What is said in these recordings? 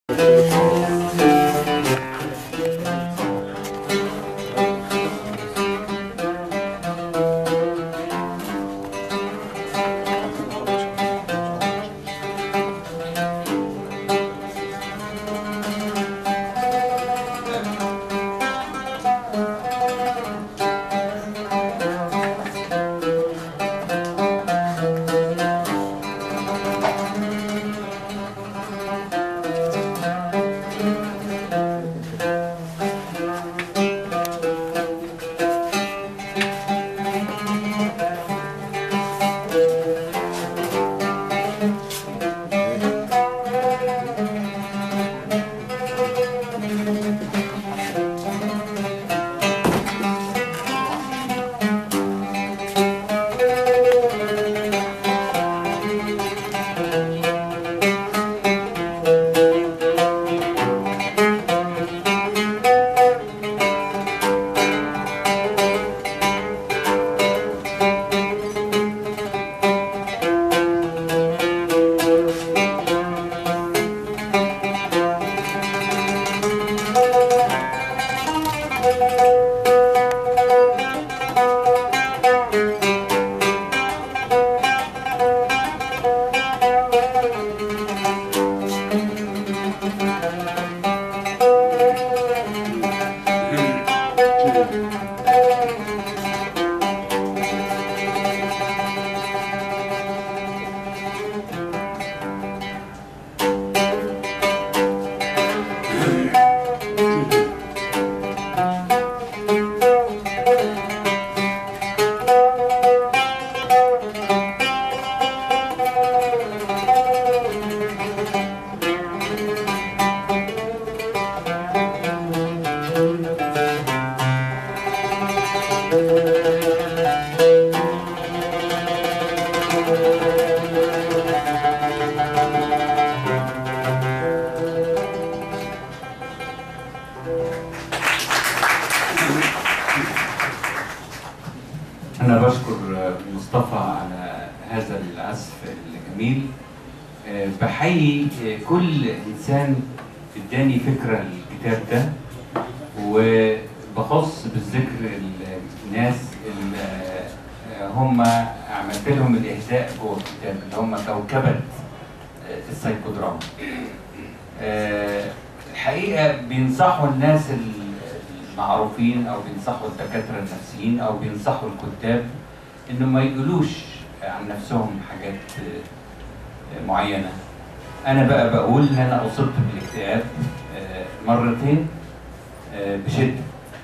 أنا بشكر مصطفى على هذا العزف الجميل آه، بحيي كل إنسان اداني فكرة الكتاب ده وبخص بالذكر الناس اللي آه، هم عملت لهم الإهداء جوه الكتاب اللي هم كوكبة آه، السايكودراما آه، الحقيقة بينصحوا الناس المعروفين أو بينصحوا الدكاترة النفسيين أو بينصحوا الكتاب إنه ما يقولوش عن نفسهم حاجات آه، معينة أنا بقى بقول إن أنا أصبت بالاكتئاب آه، مرتين آه، بشدة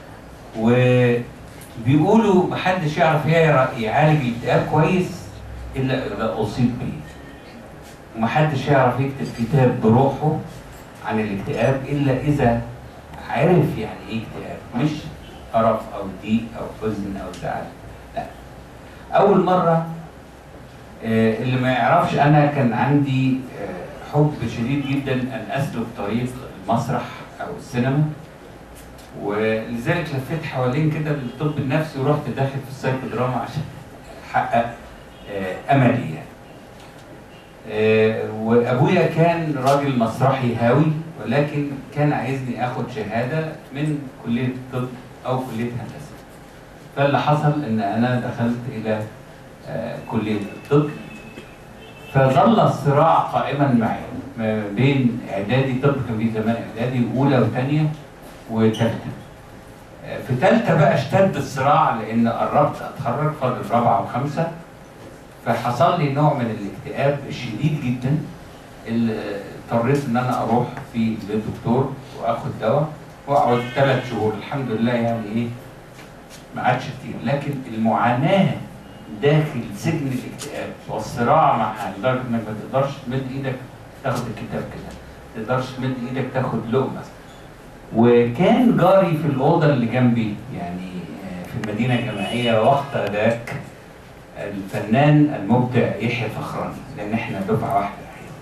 وبيقولوا محدش يعرف يعرف- يعالج الاكتئاب كويس إلا إذا أصيب بيه ومحدش يعرف يكتب كتاب بروحه عن الاكتئاب الا اذا عرف يعني ايه اكتئاب مش قرف او ضيق او حزن او زعل لا اول مره آه، اللي ما يعرفش انا كان عندي آه، حب شديد جدا ان اسلك طريق المسرح او السينما ولذلك لفيت حوالين كده الطب النفسي ورحت داخل في السايكودراما عشان احقق آه، املي يعني آه، وابويا كان راجل مسرحي هاوي ولكن كان عايزني اخد شهاده من كليه الطب او كليه هندسه فاللي حصل ان انا دخلت الى آه، كليه الطب فظل الصراع قائما معي ما بين اعدادي طب كان في زمان اعدادي واولى وثانيه وثالثه آه، في ثالثه بقى اشتد الصراع لان قربت اتخرج فاضل رابعه وخمسه فحصل لي نوع من الاكتئاب شديد جدا اللي اضطريت ان انا اروح في للدكتور واخد دواء واقعد ثلاث شهور الحمد لله يعني ايه ما عادش كتير لكن المعاناه داخل سجن الاكتئاب والصراع مع لدرجه انك ما تقدرش تمد ايدك تاخد الكتاب كده ما تقدرش تمد ايدك تاخد لقمه وكان جاري في الاوضه اللي جنبي يعني آه، في المدينه الجامعيه وقت ذاك الفنان المبدع يحيى فخراني لان احنا دفعه واحده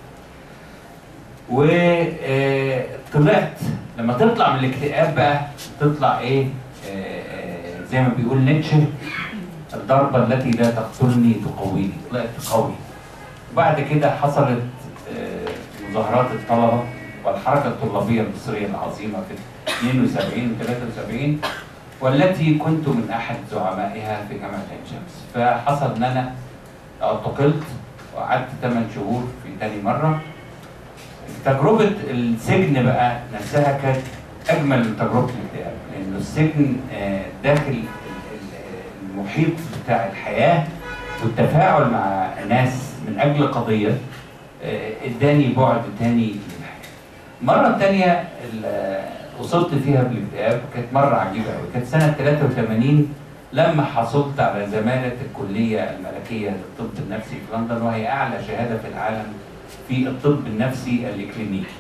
وطلعت لما تطلع من الاكتئاب بقى تطلع ايه آه، آه، زي ما بيقول نيتشه الضربه التي لا تقتلني تقويني طلعت قوي وبعد كده حصلت آه، مظاهرات الطلبه والحركة الطلابية المصرية العظيمة في 72 و 73 والتي كنت من أحد زعمائها في جامعة عين شمس فحصل أن أنا اعتقلت وقعدت 8 شهور في تاني مرة تجربة السجن بقى نفسها كانت أجمل من تجربة الاكتئاب لأنه السجن آه، داخل ال- ال- المحيط بتاع الحياة والتفاعل مع ناس من أجل قضية آه، اداني بعد تاني للحياة. مرة تانية ال- وصلت فيها بالاكتئاب كانت مرة عجيبة أوي كانت سنة 83 لما حصلت على زمالة الكلية الملكية للطب النفسي في لندن وهي أعلى شهادة في العالم في الطب النفسي الإكلينيكي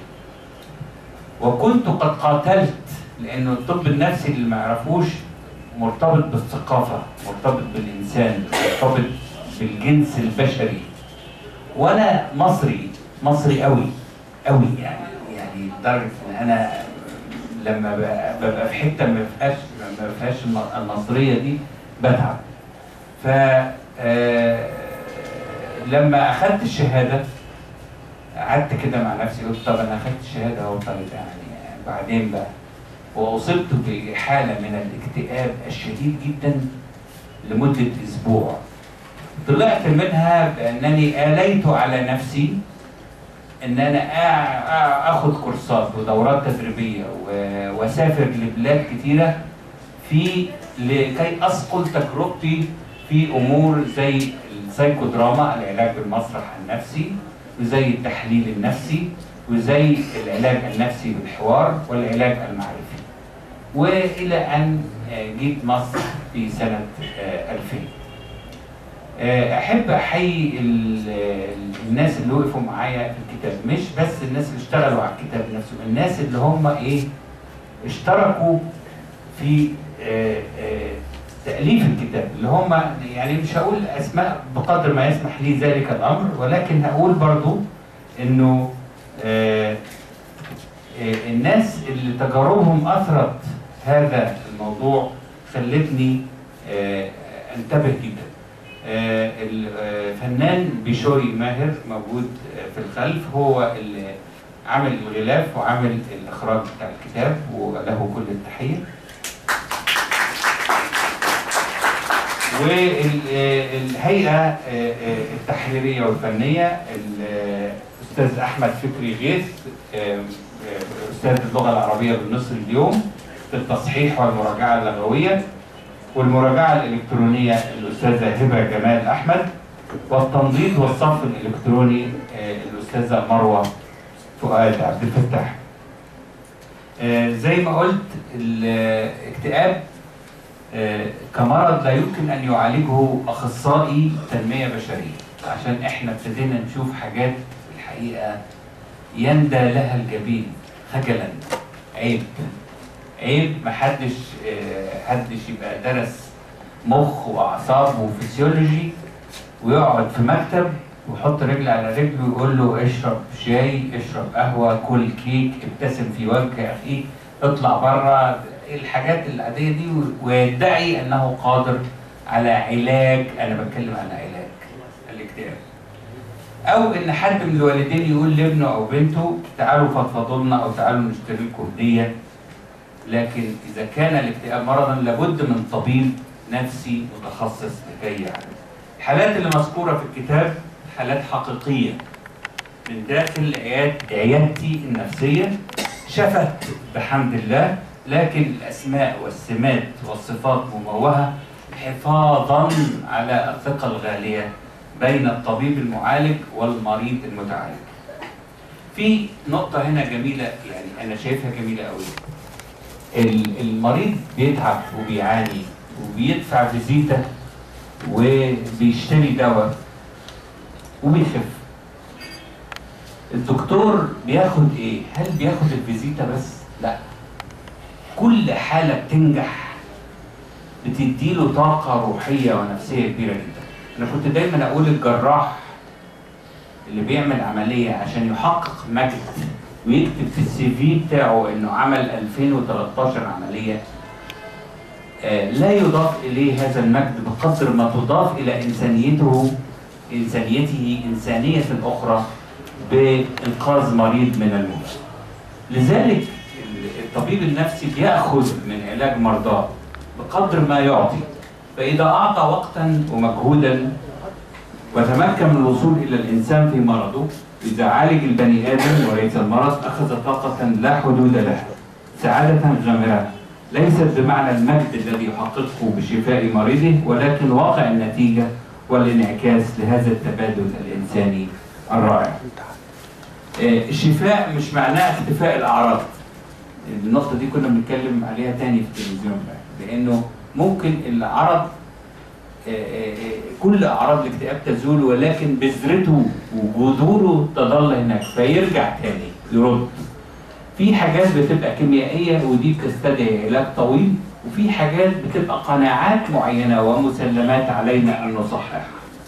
وكنت قد قاتلت لأنه الطب النفسي اللي ما يعرفوش مرتبط بالثقافة مرتبط بالإنسان مرتبط بالجنس البشري وأنا مصري مصري قوي قوي يعني يعني لدرجة إن أنا لما ب- ببقى في حتة ما فيهاش ما فيهاش الم- المصرية دي بتعب ف آه، لما أخدت الشهادة قعدت كده مع نفسي قلت طب انا اخدت الشهاده اهو طيب يعني بعدين بقى واصبت بحاله من الاكتئاب الشديد جدا لمده اسبوع طلعت منها بانني اليت على نفسي ان انا آ- آ- اخد كورسات ودورات تدريبيه و- واسافر لبلاد كتيره في لكي اصقل تجربتي في امور زي السايكودراما العلاج بالمسرح النفسي وزي التحليل النفسي وزي العلاج النفسي بالحوار والعلاج المعرفي والى ان آه، جيت مصر في سنه آه، 2000 آه، احب احيي ال- ال- الناس اللي وقفوا معايا في الكتاب مش بس الناس اللي اشتغلوا على الكتاب نفسه الناس اللي هم ايه اشتركوا في آه، آه، تأليف الكتاب اللي هم يعني مش هقول أسماء بقدر ما يسمح لي ذلك الأمر ولكن هقول برضو إنه آه، آه، الناس اللي تجاربهم أثرت هذا الموضوع خلتني آه، أنتبه جدا آه، الفنان بيشوي ماهر موجود آه، في الخلف هو اللي عامل الغلاف وعامل الإخراج بتاع الكتاب وله كل التحية والهيئة التحريرية والفنية الأستاذ أحمد فكري غيث آه، آه، أستاذ اللغة العربية بالمصري اليوم في التصحيح والمراجعة اللغوية والمراجعة الإلكترونية الأستاذة هبة جمال أحمد والتنظيف والصف الإلكتروني آه، الأستاذة مروة فؤاد عبد الفتاح آه، زي ما قلت الاكتئاب آه، كمرض لا يمكن ان يعالجه اخصائي تنميه بشريه عشان احنا ابتدينا نشوف حاجات الحقيقه يندى لها الجبين خجلا عيب عيب محدش آه، حدش يبقى درس مخ واعصاب وفسيولوجي ويقعد في مكتب ويحط رجل على رجل ويقول له اشرب شاي اشرب قهوه كل كيك ابتسم في وجه اخيك اطلع بره الحاجات العاديه دي ويدعي انه قادر على علاج انا بتكلم عن علاج الاكتئاب او ان حد من الوالدين يقول لابنه او بنته تعالوا فضفضوا لنا او تعالوا نشتري لكم هديه لكن اذا كان الاكتئاب مرضا لابد من طبيب نفسي متخصص لكي يعالج الحالات اللي مذكوره في الكتاب حالات حقيقيه من داخل عياد- عيادتي النفسيه شفت بحمد الله لكن الاسماء والسمات والصفات مموهه حفاظا على الثقه الغاليه بين الطبيب المعالج والمريض المتعالج. في نقطة هنا جميلة يعني أنا شايفها جميلة قوي. ال- المريض بيتعب وبيعاني وبيدفع فيزيتا وبيشتري دواء وبيخف. الدكتور بياخد ايه؟ هل بياخد الفيزيتا بس؟ لا. كل حالة بتنجح بتديله طاقة روحية ونفسية كبيرة جدا. أنا كنت دايما أقول الجراح اللي بيعمل عملية عشان يحقق مجد ويكتب في السي في بتاعه إنه عمل 2013 عملية آه، لا يضاف إليه هذا المجد بقدر ما تضاف إلى إنسانيته إنسانيته إنسانية أخرى بإنقاذ مريض من الموت. لذلك الطبيب النفسي بياخذ من علاج مرضاه بقدر ما يعطي فاذا اعطى وقتا ومجهودا وتمكن من الوصول الى الانسان في مرضه اذا عالج البني ادم وليس المرض اخذ طاقه لا حدود لها سعاده غامره ليست بمعنى المجد الذي يحققه بشفاء مريضه ولكن واقع النتيجه والانعكاس لهذا التبادل الانساني الرائع. آه، الشفاء مش معناه اختفاء الاعراض. النقطه دي كنا بنتكلم عليها تاني في التلفزيون بقى. لانه ممكن العرض آه، آه، كل اعراض الاكتئاب تزول ولكن بذرته وجذوره تظل هناك فيرجع تاني يرد. في حاجات بتبقى كيميائيه ودي بتستدعي علاج طويل وفي حاجات بتبقى قناعات معينه ومسلمات علينا ان نصححها.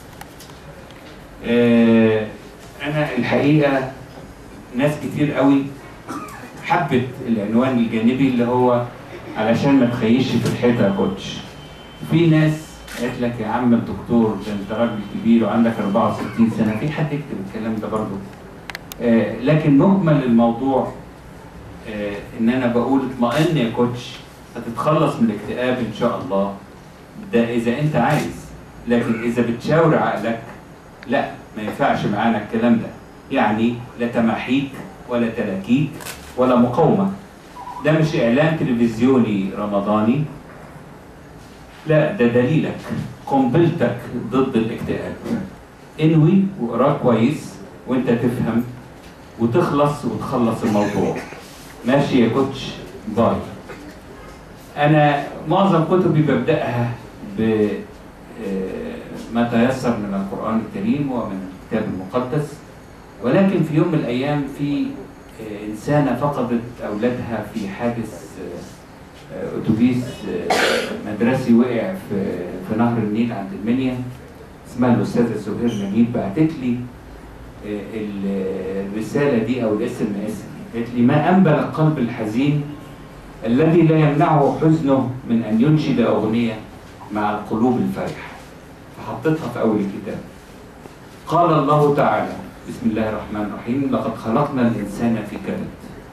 آه، انا الحقيقه ناس كتير قوي حبت العنوان الجانبي اللي هو علشان ما تخيش في الحيطه يا كوتش. في ناس قالت لك يا عم الدكتور ده انت راجل كبير وعندك 64 سنه في حد يكتب الكلام ده برضه. آه، لكن مجمل الموضوع آه، ان انا بقول اطمئن يا كوتش هتتخلص من الاكتئاب ان شاء الله ده اذا انت عايز لكن اذا بتشاور عقلك لا ما ينفعش معانا الكلام ده يعني لا تماحيك ولا تلاكيك ولا مقاومه ده مش اعلان تلفزيوني رمضاني لا ده دليلك قنبلتك ضد الاكتئاب انوي واقراه كويس وانت تفهم وتخلص وتخلص الموضوع ماشي يا كوتش باي انا معظم كتبي ببداها ب آه، ما تيسر من القران الكريم ومن الكتاب المقدس ولكن في يوم من الايام في آه، انسانه فقدت اولادها في حادث آه، آه، اتوبيس آه، مدرسي وقع في في نهر النيل عند المنيا اسمها الاستاذه سهير نجيب بعتت لي آه، ال- الرساله دي او الاس ام اس قالت لي ما انبل القلب الحزين الذي لا يمنعه حزنه من ان ينشد اغنيه مع القلوب الفرحه فحطيتها في اول الكتاب قال الله تعالى بسم الله الرحمن الرحيم لقد خلقنا الانسان في كبد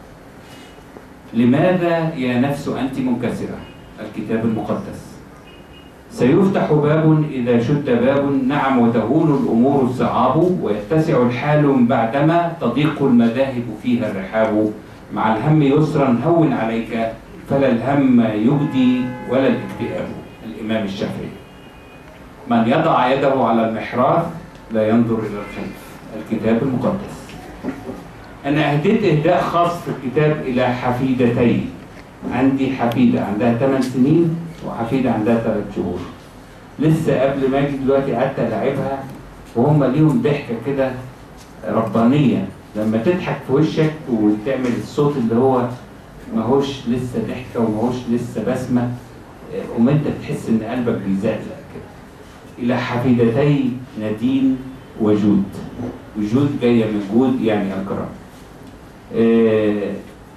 لماذا يا نفس انت منكسره الكتاب المقدس سيفتح باب إذا شد باب نعم وتهون الأمور الصعاب ويتسع الحال بعدما تضيق المذاهب فيها الرحاب مع الهم يسرا هون عليك فلا الهم يبدي ولا الاكتئاب الإمام الشافعي من يضع يده على المحراث لا ينظر إلى الخلف الكتاب المقدس أنا أهديت إهداء خاص في الكتاب إلى حفيدتي عندي حفيدة عندها 8 سنين وحفيدة عندها 3 شهور لسه قبل ما اجي دلوقتي قعدت العبها وهم ليهم ضحكه كده ربانيه لما تضحك في وشك وتعمل الصوت اللي هو ماهوش لسه ضحكه وماهوش لسه بسمه آه، قوم انت بتحس ان قلبك بيزقزق كده الى حفيدتي نادين وجود وجود جايه من جود يعني الكرم آه،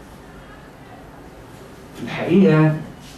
الحقيقه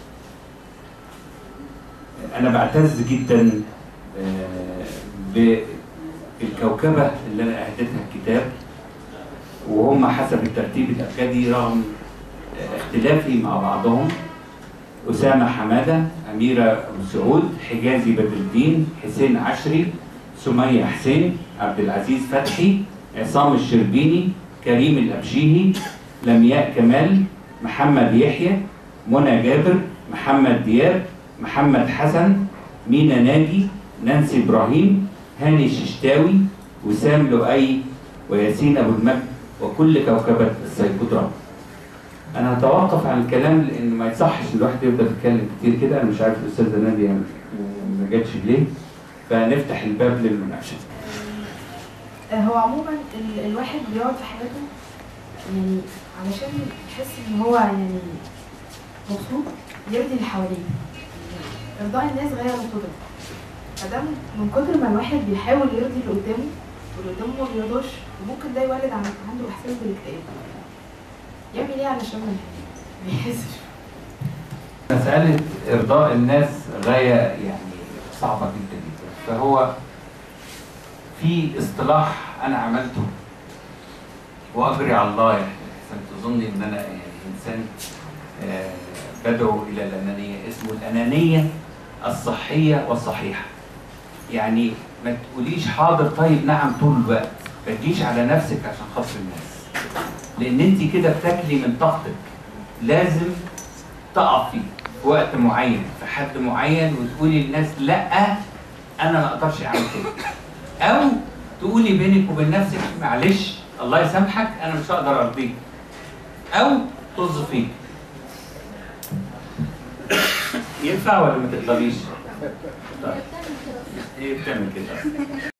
انا بعتز جدا آه، بالكوكبه اللي انا اهدتها الكتاب وهم حسب الترتيب الابجدي رغم آه، اختلافي مع بعضهم اسامه حماده اميره ابو سعود حجازي بدر الدين حسين عشري سميه حسين عبد العزيز فتحي عصام الشربيني كريم الابشيهي لمياء كمال محمد يحيى منى جابر محمد دياب محمد حسن مينا ناجي نانسي ابراهيم هاني الششتاوي وسام لؤي وياسين ابو المجد وكل كوكبه السيكودرام انا هتوقف عن الكلام لان ما يصحش الواحد يفضل يتكلم كتير كده انا مش عارف الاستاذه ناديه ما جاتش ليه فنفتح الباب للمناقشه هو عموما ال- الواحد بيقعد في حياته يعني علشان يحس ان هو يعني مبسوط يرضي اللي حواليه ارضاء الناس غايه وقدره فده من كتر ما الواحد بيحاول يرضي اللي قدامه واللي قدامه ما بيرضاش وممكن ده يولد عن- عنده احساس بالاكتئاب يعمل ايه علشان ما ما يحسش مسألة إرضاء الناس غاية يعني صعبة جدا جدا فهو في اصطلاح أنا عملته وأجري على الله يعني احسن تظني ان انا يعني انسان آه، بدعو الى الانانيه اسمه الانانيه الصحيه والصحيحه يعني ما تقوليش حاضر طيب نعم طول الوقت ما تجيش على نفسك عشان خاطر الناس لان انت كده بتاكلي من طاقتك لازم تقفي في وقت معين في حد معين وتقولي للناس لا انا ما اقدرش اعمل كده او تقولي بينك وبين نفسك معلش الله يسامحك انا مش هقدر ارضيك او طز فيك ينفع ولا ما تقدريش؟ طيب. ايه بتعمل كده